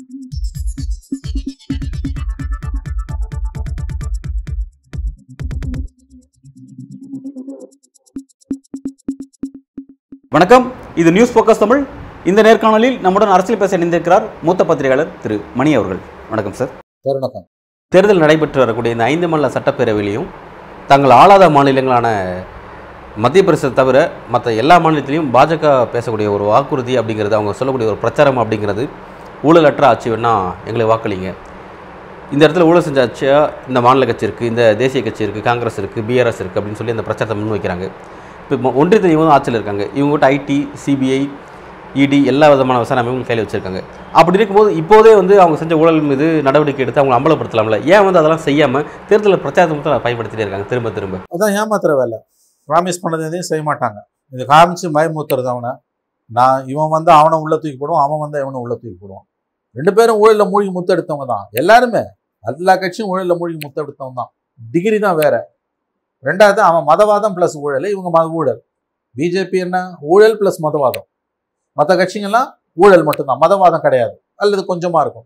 வணக்கம் இது news focus Tamil இந்த நேர்காணலில் நம்முடன் அரசியல் பேச இணைந்திருக்கிறார் மூத்த பத்திரிகையாளர் திரு மணி அவர்கள் வணக்கம் சார் தருணக்கம் தேர்தல் நடைபெற்று வரக்கூடிய இந்த ஐந்து மாநில சட்டப்பேரவையிலையும் தங்கள் ஆளாத மாநிலங்களான மத்திய பிரதேசத்தை தவிர மற்ற எல்லா மாநிலத்திலையும் பாஜக பேசக்கூடிய ஒரு வாக்குறுதி அப்படிங்கிறது அவங்க சொல்லக்கூடிய ஒரு பிரச்சாரம் அப்படிங்கிறது ஊழலற்ற ஆட்சி வேணா எங்களை வாக்களிங்க இந்த இடத்துல ஊழல் செஞ்ச ஆட்சியாக இந்த மாநில கட்சி இருக்குது இந்த தேசிய கட்சி இருக்குது காங்கிரஸ் இருக்குது பிஆர்எஸ் இருக்குது அப்படின்னு சொல்லி அந்த பிரச்சாரத்தை முன்வைக்கிறாங்க இப்போ ஒன்றியத்தில் இவங்க தான் ஆட்சியில் இருக்காங்க இவங்ககிட்ட ஐடி சிபிஐ இடி எல்லா விதமான விசாரணை அமைப்புகளும் கையில் வச்சிருக்காங்க அப்படி இருக்கும்போது இப்போதே வந்து அவங்க செஞ்ச ஊழல் மீது நடவடிக்கை எடுத்து அவங்க அம்பலப்படுத்தலாம்ல ஏன் வந்து அதெல்லாம் செய்யாமல் தேர்தல் பிரச்சாரத்தை மட்டும் பயன்படுத்திட்டே இருக்காங்க திரும்ப திரும்ப அதான் ஏமாத்துற வேலை ப்ராமிஸ் பண்ணது எதையும் செய்ய மாட்டாங்க இது காமிச்சு பயமுத்துறது அவனை நான் இவன் வந்து அவனை உள்ள தூக்கி போடுவான் அவன் வந்து இவனை உள்ள தூக்கி போடுவான் ரெண்டு பேரும் ஊழலில் மூழ்கி முத்தெடுத்தவங்க தான் எல்லாருமே எல்லா கட்சியும் ஊழலில் மூழ்கி முத்தெடுத்தவங்க தான் டிகிரி தான் வேற ரெண்டாவது அவன் மதவாதம் ப்ளஸ் ஊழல் இவங்க மத ஊழல் பிஜேபி என்ன ஊழல் ப்ளஸ் மதவாதம் மற்ற கட்சிங்கெல்லாம் ஊழல் மட்டும்தான் மதவாதம் கிடையாது அல்லது கொஞ்சமா இருக்கும்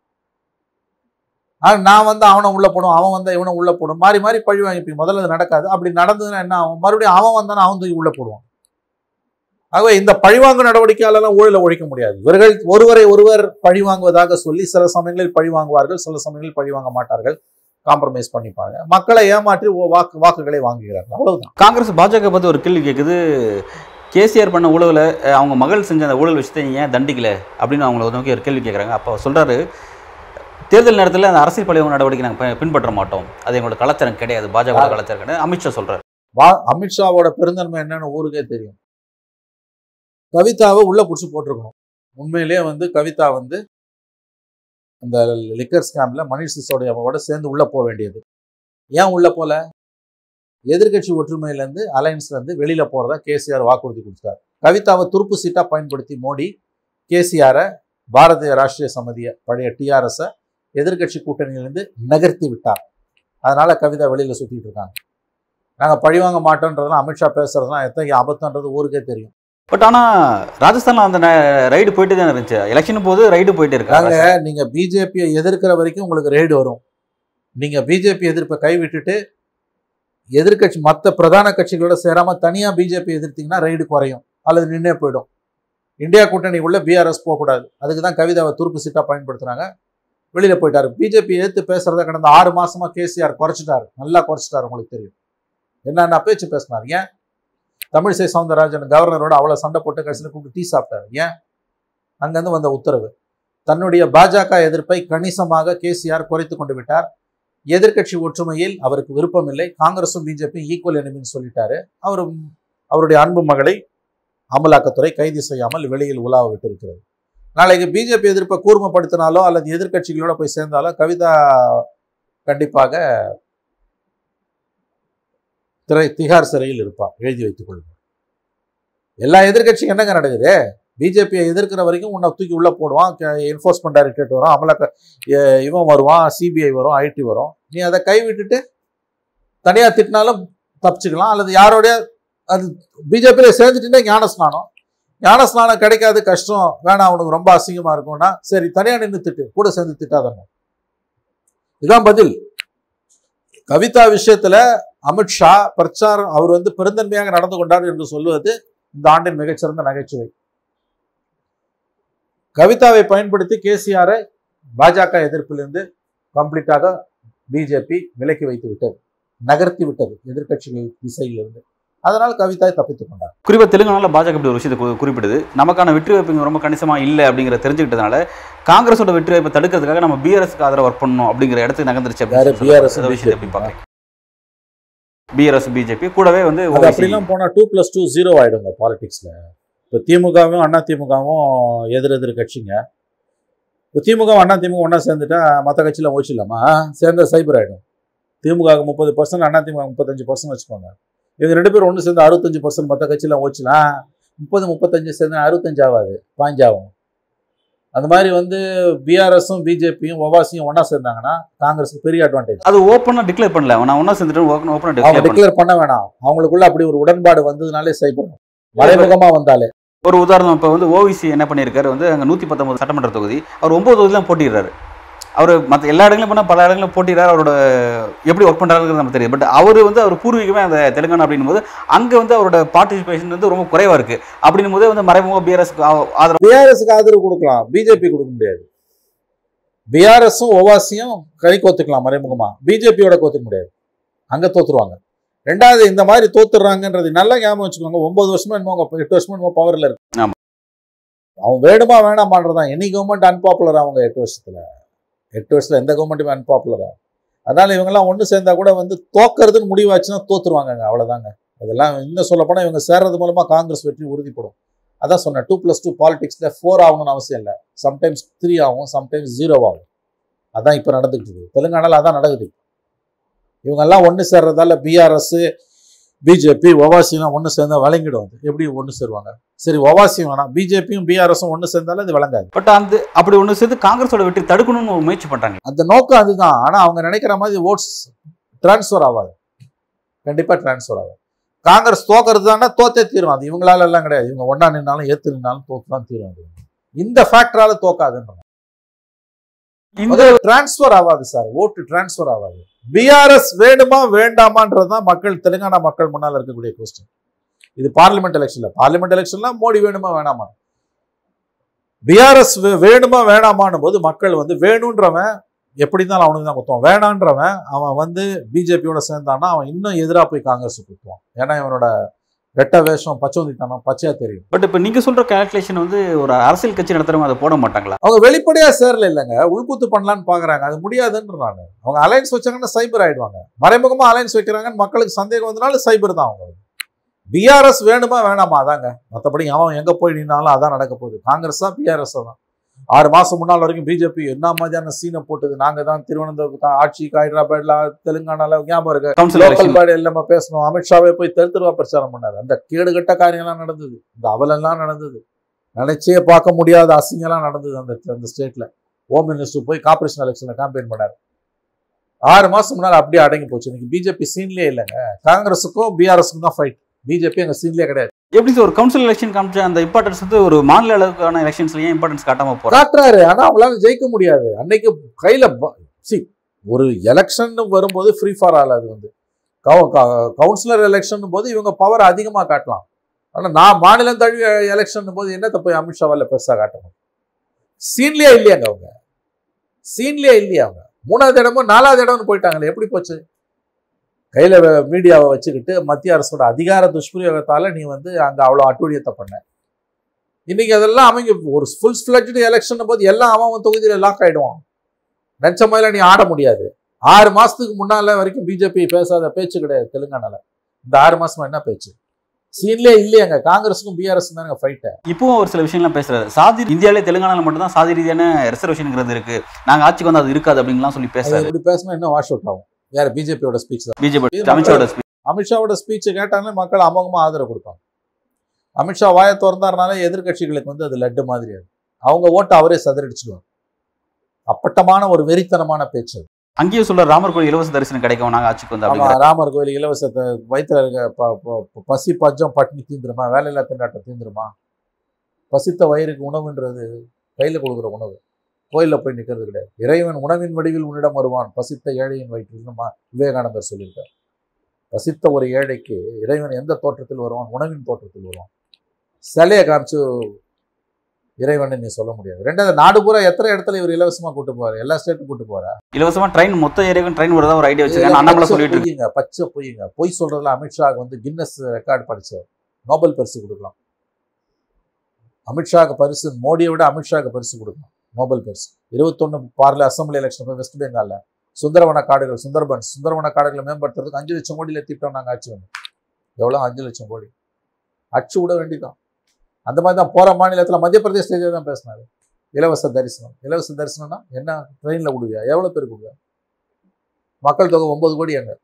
ஆனா நான் வந்து அவனை உள்ள போடும் அவன் வந்தா இவனை உள்ள போடும் மாறி மாறி பழி வாங்கிப்பீங்க முதல்ல அது நடக்காது அப்படி நடந்ததுன்னா என்ன ஆகும் மறுபடியும் அவன் வந்தானா அவன் தூக்கி உள்ள போடுவான் ஆகவே இந்த பழிவாங்கு நடவடிக்கையாலெல்லாம் ஊழலை ஒழிக்க முடியாது இவர்கள் ஒருவரை ஒருவர் பழி வாங்குவதாக சொல்லி சில சமயங்களில் பழி வாங்குவார்கள் சில சமயங்களில் பழி வாங்க மாட்டார்கள் காம்ப்ரமைஸ் பண்ணிப்பாங்க மக்களை ஏமாற்றி ஓ- வாக்கு வாக்குகளை வாங்குகிறார்கள் அவ்வளவுதான் காங்கிரஸ் பாஜக பற்றி ஒரு கேள்வி கேட்குது கேசிஆர் பண்ண ஊழலை அஹ், அவங்க மகள் செஞ்ச அந்த ஊழல் விஷயத்தை ஏன் தண்டிக்கல அப்படின்னு அவங்கள நோக்கி ஒரு கேள்வி கேட்குறாங்க அப்போ சொல்கிறாரு தேர்தல் நேரத்தில் அந்த அரசியல் பழிவாங்க நடவடிக்கை நாங்கள் பின்பற்ற மாட்டோம் அது எங்களோட கலாச்சாரம் கிடையாது பாஜக கலாச்சாரம் கிடையாது அமித்ஷா சொல்கிறார் வா அமித்ஷாவோட பெருந்தன்மை என்னன்னு ஊருக்கே தெரியும் கவிதாவை உள்ள பிடிச்சி போட்டிருக்கணும் உண்மையிலேயே வந்து கவிதா வந்து அந்த லிக்கர் ஸ்கேம்ல மணிஷ் சிசோடியாவோட சேர்ந்து உள்ள போக வேண்டியது ஏன் உள்ள போல எதிர்க்கட்சி ஒற்றுமையிலேருந்து அலையன்ஸ்லேருந்து வெளியில போறதா கேசிஆர் வாக்குறுதி கொடுத்தார் கவிதாவை துருப்பு சீட்டா பயன்படுத்தி மோடி கேசிஆரை பாரதிய ராஷ்டிரிய சமிதிய பழைய டிஆர்எஸை எதிர்க்கட்சி கூட்டணியிலிருந்து நகர்த்தி விட்டார் அதனால கவிதா வெளியில சுத்திட்டு இருக்காங்க நாங்கள் பழிவாங்க மாட்டோன்றதெல்லாம் அமித்ஷா பேசுறதுலாம் எத்தகைய ஆபத்துன்றது ஊருக்கே தெரியும் பட் ஆனால் ராஜஸ்தானில் அந்த ரைடு போயிட்டு தான் இருந்துச்சு எலெக்ஷன் போது ரைடு போயிட்டு இருக்காங்க நாங்க நீங்க பிஜேபியை எதிர்க்கிற வரைக்கும் உங்களுக்கு ரெய்டு வரும் நீங்க பிஜேபி எதிர்ப்பை கைவிட்டுட்டு எதிர்க்கட்சி மற்ற பிரதான கட்சிகளோட சேராம தனியா பிஜேபி எதிர்த்தீங்கன்னா ரைடு குறையும் அல்லது நின்னே போயிடும் இந்தியா கூட்டணி உள்ள பிஆர்எஸ் போகக்கூடாது அதுக்கு தான் கவிதாவை துருப்பு சீட்டா பயன்படுத்துறாங்க வெளியில போயிட்டாரு பிஜேபி எதிர்த்து பேசுறத கடந்த ஆறு மாசமா கேசிஆர் குறைச்சிட்டாரு நல்லா குறைச்சிட்டாரு உங்களுக்கு தெரியும் என்னென்ன பேச்சு பேசினார் ஏன் தமிழிசை சவுந்தரராஜன் கவர்னரோட அவ்வளவு சண்டை போட்டு கடைசியில் கூப்பிட்டு டீ சாப்பிட்டாரு ஏன் அங்கிருந்து வந்த உத்தரவு தன்னுடைய பாஜக எதிர்ப்பை கணிசமாக கேசிஆர் குறைத்து கொண்டு விட்டார் எதிர்க்கட்சி ஒற்றுமையில் அவருக்கு விருப்பம் இல்லை காங்கிரஸும் பிஜேபியும் ஈக்குவல் எனிமின்னு சொல்லிட்டாரு அவர் அவருடைய அன்பு மகளை அமலாக்கத்துறை கைது செய்யாமல் வெளியில் உலாவ விட்டிருக்கிறது நாளைக்கு பிஜேபி எதிர்ப்பை கூர்மைப்படுத்தினாலோ அல்லது எதிர்க்கட்சிகளோட போய் சேர்ந்தாலோ கவிதா கண்டிப்பாக திரை திகார் சிறையில் இருப்பார் எழுதி வைத்துக் கொள்ளுங்கள் எல்லா எதிர்க்கட்சியும் என்னங்க நடக்குது பிஜேபியை எதிர்க்கிற வரைக்கும் உன்னை தூக்கி உள்ள போடுவான் என்ஃபோர்ஸ்மெண்ட் டைரக்டரேட் வரும் அமலாக்க எ- இவன் வருவான் சிபிஐ வரும் ஐடி வரும் நீ அதை கைவிட்டுட்டு தனியா திட்டினாலும் தப்பிச்சுக்கலாம் அல்லது யாரோடைய அது பிஜேபியில சேர்ந்துட்டுன்னா ஞானஸ்நானம் ஞானஸ்நானம் கிடைக்காது கஷ்டம் வேணாம் அவனுக்கு ரொம்ப அசிங்கமா இருக்கும்னா சரி தனியா நின்று திட்டு கூட சேர்ந்து திட்டாதங்க இதான் பதில் கவிதா விஷயத்துல அமித்ஷா பிரச்சாரம் அவர் வந்து பெருந்தன்மையாக நடந்து கொண்டார் என்று சொல்லுவது இந்த ஆண்டின் மிகச்சிறந்த நகைச்சுவை கவிதாவை பயன்படுத்தி கேசிஆரை பாஜக எதிர்ப்பிலிருந்து கம்ப்ளீட்டாக பிஜேபி விலக்கி வைத்து விட்டது நகர்த்தி விட்டது எதிர்க்கட்சிகள் திசையிலிருந்து அதனால் கவிதா தப்பித்துக் கொண்டார் குறிப்பாக தெலுங்கானால பாஜக இப்படி ஒரு விஷயத்தை கு- குறிப்பிடுது நமக்கான வெற்றி வாய்ப்பு இங்க ரொம்ப கணிசமாக இல்லை அப்படிங்கிற தெரிஞ்சுக்கிட்டதுனால காங்கிரஸோட வெற்றி வாய்ப்பை தடுக்கிறதுக்காக நம்ம பிஆர்எஸ்க்கு ஆதரவு ஒர்க் பண்ணணும் அப்படிங்கிற இடத்துக்கு நகர்ந்துருச்சு யாரு? BRS இந்த விஷயத்தை எப்படி பார்க்குறீங்க பிஆர்எஸ் பிஜேபி கூடவே வந்து அது OIC. அப்படிலாம் போனால் டூ ப்ளஸ் டூ ஜீரோ ஆயிடுங்க பாலிடிக்ஸ்ல இப்போ திமுகவும் அண்ணா திமுகவும் எதிர் எதிர் கட்சிங்க இப்போ திமுக அண்ணா திமுக ஒன்றா சேர்ந்துட்டா மற்ற கட்சியில் ஓச்சிடலாமா சேர்ந்தா சைபர் ஆகிடும் திமுக முப்பது பர்சன்ட் அண்ணா திமுக முப்பத்தஞ்சு பர்சன்ட் வச்சுக்கோங்க இவங்க ரெண்டு பேரும் ஒன்று சேர்ந்து அறுபத்தஞ்சு பர்சன்ட் மற்ற கட்சியில் ஓச்சலாம் முப்பது முப்பத்தஞ்சு சேர்ந்து அறுபத்தஞ்சு ஆகாது பாஞ்சாகும் அந்த மாதிரி வந்து பிஆர்எஸும் பிஜேபியும் ஒவாசியும் ஒன்றா சேர்ந்தாங்கன்னா காங்கிரஸுக்கு பெரிய அட்வான்டேஜ் அது ஓப்பனாக டிக்ளேர் பண்ணல நான் ஒன்றா சேர்ந்துட்டு ஓப்பனாக அவங்க டிக்ளேர் பண்ணல டிக்ளேர் பண்ண வேணாம் அவங்களுக்குள்ள அப்படி ஒரு உடன்பாடு வந்ததுனாலே சைபர் மறைமுகமா வந்தாலே ஒரு உதாரணம் இப்போ வந்து ஓவிசி என்ன பண்ணியிருக்காரு வந்து அங்கே நூற்றி பத்தொம்பது சட்டமன்ற தொகுதி அவர் ஒம்பது தொகுதி தான் போட்டிடுறாரு அவர் மற்ற எல்லா இடங்களும் போனால் பல இடங்களும் போட்டிடுறாரு அவரோட எப்படி ஒர்க் பண்ணுறாருங்கிறது நமக்கு தெரியும் பட் அவர் வந்து அவர் பூர்வீகமே அந்த தெலுங்கானா அப்படின்னும் போது அங்கே வந்து அவரோட பார்ட்டிசிபேஷன் வந்து ரொம்ப குறைவாக இருக்குது அப்படின்னும் போது வந்து மறைமுக பிஆர்எஸ்க்கு ஆதரவு பிஆர்எஸ்க்கு ஆதரவு கொடுக்கலாம் பிஜேபி கொடுக்க முடியாது பிஆர்எஸும் ஓவாசியும் கை கோத்துக்கலாம் மறைமுகமா பிஜேபியோட கோத்துக்க முடியாது அங்க தோத்துருவாங்க ரெண்டாவது இந்த மாதிரி தோத்துறாங்கன்றது நல்லா ஞாபகம் வச்சுக்கோங்க ஒன்பது வருஷமா என்னமோ அவங்க எட்டு வருஷமா என்னமோ பவர்ல இருக்கு ஆமா. அவன் வேணுமா வேணாமான்றதான் எனி கவர்மெண்ட் அன்பாப்புலர் அவங்க எட்டு வருஷத்துல எட்டு வருஷத்துல எந்த கவர்மெண்ட்டுமே அன்பாப்புலரா அதனால இவங்கெல்லாம் ஒன்று சேர்ந்தா கூட வந்து தோக்கறதுன்னு முடிவாச்சுன்னா தோத்துருவாங்கங்க அவ்வளவுதாங்க அதெல்லாம் இன்னும் சொல்ல போனா இவங்க சேர்றது மூலமா காங்கிரஸ் வெற்றி உறுதிப்படும் அதான் சொன்னேன் டூ ப்ளஸ் டூ பாலிடிக்ஸில் ஃபோர் ஆகணும்னு அவசியம் இல்லை சம்டைம்ஸ் த்ரீ ஆகும் சம்டைம்ஸ் ஜீரோ ஆகும் அதான் இப்போ நடந்துக்கிட்டு இருக்குது தெலுங்கானால அதான் நடக்குது இவங்கெல்லாம் ஒன்று சேர்றதால பிஆர்எஸ் பிஜேபி ஒவாசிலாம் ஒன்று சேர்ந்தா விளங்கிடும் அது எப்படி ஒன்று சேருவாங்க சரி ஒவாசியும் வேணாம் பிஜேபியும் பிஆர்எஸும் ஒன்று சேர்ந்தாலும் அது விளங்காது பட் அந்த அப்படி ஒன்று சேர்ந்து காங்கிரஸோட வெற்றி தடுக்கணும்னு ஒரு முயற்சி பண்ணுறாங்க அந்த நோக்கம் அதுதான் ஆனால் அவங்க நினைக்கிற மாதிரி ஓட்ஸ் டிரான்ஸ்ஃபர் ஆகாது கண்டிப்பாக டிரான்ஸ்ஃபர் ஆகாது காங்கிரஸ் தோக்கிறது தானே தோத்தே தீரும் அது இவங்களால எல்லாம் கிடையாது இவங்க ஒன்றா நின்னாலும் ஏற்று நின்னாலும் தோத்து தான் தீரும் அது இந்த ஃபேக்டரால தோக்காதுன்னு இந்த டிரான்ஸ்ஃபர் ஆகாது சார் ஓட்டு டிரான்ஸ்ஃபர் ஆகாது பிஆர்எஸ் வேணுமா வேண்டாமான்றது தான் மக்கள் தெலுங்கானா மக்கள் முன்னால் இருக்கக்கூடிய கொஸ்டின் இது பார்லிமெண்ட் எலெக்ஷன்ல பார்லிமெண்ட் எலெக்ஷன்ல மோடி வேணுமா வேணாமா பிஆர்எஸ் வேணுமா வேணாமான்னும் போது மக்கள் வந்து வேணுன்றவன் எப்படி இருந்தாலும் அவனுக்கு தான் குத்துவான் வேணான்றவன் அவன் வந்து பிஜேபியோட சேர்ந்தான்னா அவன் இன்னும் எதிராக போய் காங்கிரஸ் குத்துவான் ஏன்னா இவனோட ரெட்ட வேஷம் பச்சோந்தித்தனம் பச்சையா தெரியும் பட் இப்போ நீங்கள் சொல்கிற கால்குலேஷன் வந்து ஒரு அரசியல் கட்சி நடத்துறவங்க அதை போட மாட்டாங்களா அவங்க வெளிப்படையா சேரல இல்லைங்க உள்குத்து பண்ணலான்னு பாக்குறாங்க அது முடியாதுன்ற நான் அவங்க அலைன்ஸ் வச்சாங்கன்னா சைபர் ஆயிடுவாங்க மறைமுகமா அலைன்ஸ் வைக்கிறாங்கன்னு மக்களுக்கு சந்தேகம் வந்தனால சைபர் தான் அவங்க பிஆர்எஸ் வேணுமா வேணாமா அதாங்க மற்றபடி அவன் எங்க போய் நின்னாலும் அதான் நடக்க போகுது காங்கிரஸ் தான் பிஆர்எஸ் தான் ஆறு மாசம் முன்னால் வரைக்கும் பிஜேபி என்ன மாதிரியான சீனை போட்டது நாங்க தான் திருவனந்தபுரம் ஆட்சிக்கு ஹைதராபாத்ல தெலுங்கானால ஞாபகம் இருக்கு கவுன்சில் லோக்கல் எலெக்ஷன் பாடி எல்லாமே பேசணும் அமித்ஷாவே போய் தெரு தெருவா பிரச்சாரம் பண்ணாரு அந்த கேடுகட்ட காரியம்லாம் நடந்தது இந்த அவலெல்லாம் நடந்தது நினைச்சே பார்க்க முடியாத அசிங்கம்லாம் நடந்தது அந்த அந்த ஸ்டேட்ல ஹோம் மினிஸ்டர் போய் கார்பரேஷன் எலெக்ஷன்ல கேம்பெயின் பண்ணாரு ஆறு மாசம் முன்னாடி அப்படியே அடங்கி போச்சு இன்னைக்கு பிஜேபி சீன்லயே இல்லைங்க காங்கிரஸுக்கும் பிஆர்எஸ்க்கும் தான் ஃபைட் பிஜேபி அங்க சீன்லயே கிடையாது எப்படி சார் ஒரு கவுன்சில் எலெக்ஷன் காமிச்ச அந்த இம்பார்ட்டன்ஸ் வந்து ஒரு மாநில அளவுக்கான எலெக்ஷன்ஸ்ல ஏன் இம்பார்ட்டன்ஸ் காட்டாம போறாங்க காட்டுறாரு ஆனா அவங்களால ஜெயிக்க முடியாது அன்னைக்கு கையில சி ஒரு எலெக்ஷன் வரும்போது ஃப்ரீ ஃபார் ஆல் அது வந்து கவுன்சிலர் எலெக்ஷன் போது இவங்க பவர் அதிகமா காட்டலாம் ஆனா நான் மாநிலம் தழுவிய எலெக்ஷன் போது என்னத்தை போய் அமித்ஷாவால பெருசா காட்டணும் சீன்லயே இல்லையாங்க அவங்க சீன்லயே இல்லையா அவங்க மூணாவது இடமும் நாலாவது இடம்னு போயிட்டாங்களே எப்படி போச்சு கையில மீடியாவை வச்சுக்கிட்டு மத்திய அரசோட அதிகார துஷ்பிரயோகத்தால நீ வந்து அங்க அவ்வளவு அட்டுழியத்தை பண்ண இன்னைக்கு அதெல்லாம் அவங்க ஒரு ஃபுல் ஃபிளட்ஜ்டு எலெக்ஷன் போது எல்லாம் அவன் அவன் தொகுதியில லாக் ஆயிடுவான் நினைச்ச மாதிரி நீ ஆட முடியாது ஆறு மாசத்துக்கு முன்னால வரைக்கும் பிஜேபி பேசாத பேச்சு கிடையாது தெலுங்கானால இந்த ஆறு மாசமா என்ன பேச்சு சீன்லயே இல்லையாங்க காங்கிரஸுக்கும் பிஆர்எஸ் தாங்க ஃபைட்டு இப்பவும் ஒரு சில விஷயங்கள்லாம் பேசுறாரு சாதி இந்தியாவிலே தெலுங்கானால மட்டும் தான் சாதி ரீதியான ரிசர்வேஷன்ங்கிறது இருக்கு நாங்க ஆட்சிக்கு வந்து அது இருக்காது அப்படின்லாம் சொல்லி அது பேசுறாரு இப்படி பேசினா இன்னும் வாஷ் அவுட் ஆகும் வேற பிஜேபியோட ஸ்பீச் தான் பிஜேபி அமித்ஷாவோட speech. அமித்ஷாவோட ஸ்பீச் கேட்டாலே மக்கள் அமோகமா ஆதரவு கொடுப்பாங்க அமித்ஷா வாயை திறந்தாருனாலே எதிர்க்கட்சிகளுக்கு வந்து அது லட்டு மாதிரி அது அவங்க ஓட்டை அவரே சதுரடிச்சிடுவாங்க அப்பட்டமான ஒரு வெறித்தனமான பேச்சு அது. அங்கேயும் சொல்ற ராமர் கோயில் இலவச தரிசனம் கிடைக்கும் நாங்க ஆட்சிக்கு வந்து ஆமா அப்படிங்கிற ராமர் கோயில் இலவசத்தை வயிற்றுல இருக்க ப- ப- ப- பசி பஞ்சம் பட்டினி தீந்துருமா வேலையில்லா திண்டாட்டம் தீந்துருமா பசித்த வயிறுக்கு உணவுன்றது கையில கொடுக்குற உணவு கோயில்ல போய் நிக்கிறது கிடையாது இறைவன் உணவின் வடிவில் உன்னிடம் வருவான் பசித்த ஏழையின் வயிற்றில் மா விவேகானந்தர் சொல்லியிருக்கார் பசித்த ஒரு ஏழைக்கு இறைவன் எந்த தோற்றத்தில் வருவான் உணவின் தோற்றத்தில் வருவான் சிலையை காமிச்சு இறைவன் நீ சொல்ல முடியாது ரெண்டாவது நாடு பூரா எத்தனை இடத்துல இவர் இலவசமா கூட்டு போறாரு எல்லா ஸ்டேட்டுக்கும் கூட்டு போறாரு இலவசமா ட்ரெயின் மொத்த ஏரியாவுக்கும் ட்ரெயின் வரதா ஒரு ஐடியா வச்சிருக்காங்க அண்ணாமலை பச்சை சொல்லிட்டு இருக்கு பொய்யுங்க பச்சை பொய்யுங்க பொய் சொல்றதுல அமித்ஷாவுக்கு வந்து கின்னஸ் ரெக்கார்டு படிச்சவர் நோபல் பரிசு கொடுக்கலாம் அமித்ஷாவுக்கு பரிசு மோடியை விட அமித்ஷாவுக்கு பரிசு கொடுக்கலாம் நோபல் பரிசு இருபத்தொன்னு பார்ல அசம்பிளி எலெக்ஷன் போய் வெஸ்ட் பெங்கால்ல சுந்தரவன காடுகள் சுந்தர்பன்ஸ் சுந்தரவன காடுகளை மேம்படுத்துறதுக்கு அஞ்சு லட்சம் கோடியில திட்டம் நாங்கள் ஆட்சி வந்தோம் எவ்வளோ அஞ்சு லட்சம் கோடி அச்சு விட வேண்டிதான் அந்த மாதிரி தான் போற மாநிலத்தில் மத்திய பிரதேச தான் பேசினாரு இலவச தரிசனம் இலவச தரிசனம்னா என்ன ட்ரெயினில் கொடுவியா எவ்வளோ பேர் கொடுவியா மக்கள் தொகை ஒன்பது கோடி அங்க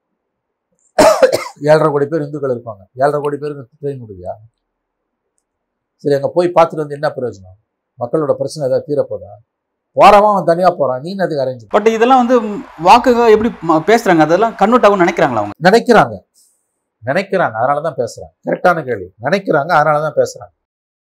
ஏழரை கோடி பேர் இந்துக்கள் இருப்பாங்க ஏழரை கோடி பேருக்கு ட்ரெயின் கொடுவியா சரி அங்கே போய் பார்த்துட்டு வந்து என்ன பிரயோஜனம் மக்களோட பிரச்சனை ஏதாவது தீரப்போதா போறவன் அவன் தனியா போறான் நீ அதுக்கு அரேஞ்ச் பட் இதெல்லாம் வந்து வாக்குக எப்படி ம- பேசுறாங்க அதெல்லாம் கன்வெர்ட் ஆகும் நினைக்கிறாங்களா அவங்க நினைக்கிறாங்க நினைக்கிறாங்க அதனால தான் பேசுறாங்க கரெக்டான கேள்வி நினைக்கிறாங்க அதனால தான் பேசுறாங்க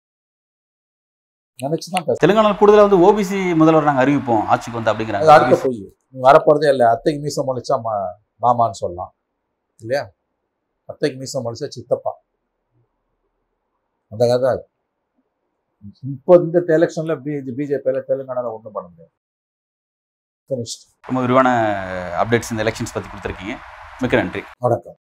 நினைச்சு தான் பேசுறேன் தெலுங்கானால கூடுதலா வந்து ஓபிசி முதல்வர் நாங்க அறிவிப்போம் ஆட்சிக்கு வந்து அது அப்படிங்கிறாங்க அடுத்த போய் நீ வரப்போறதே இல்லை அத்தைக்கு மீசம் முளைச்சா மா மாமான்னு சொல்லலாம் இல்லையா அத்தைக்கு மீசம் முளைச்சா சித்தப்பா அந்த கதை அது. இப்போ இந்த எலெக்ஷன்ல பிஜே பிஜேபியில் தெலுங்கானால ஒன்றும் பண்ண முடியாது Finished. ரொம்ப விரிவான அப்டேட்ஸ் இந்த எலெக்ஷன்ஸ் பத்தி கொடுத்துருக்கீங்க மிக்க நன்றி வணக்கம்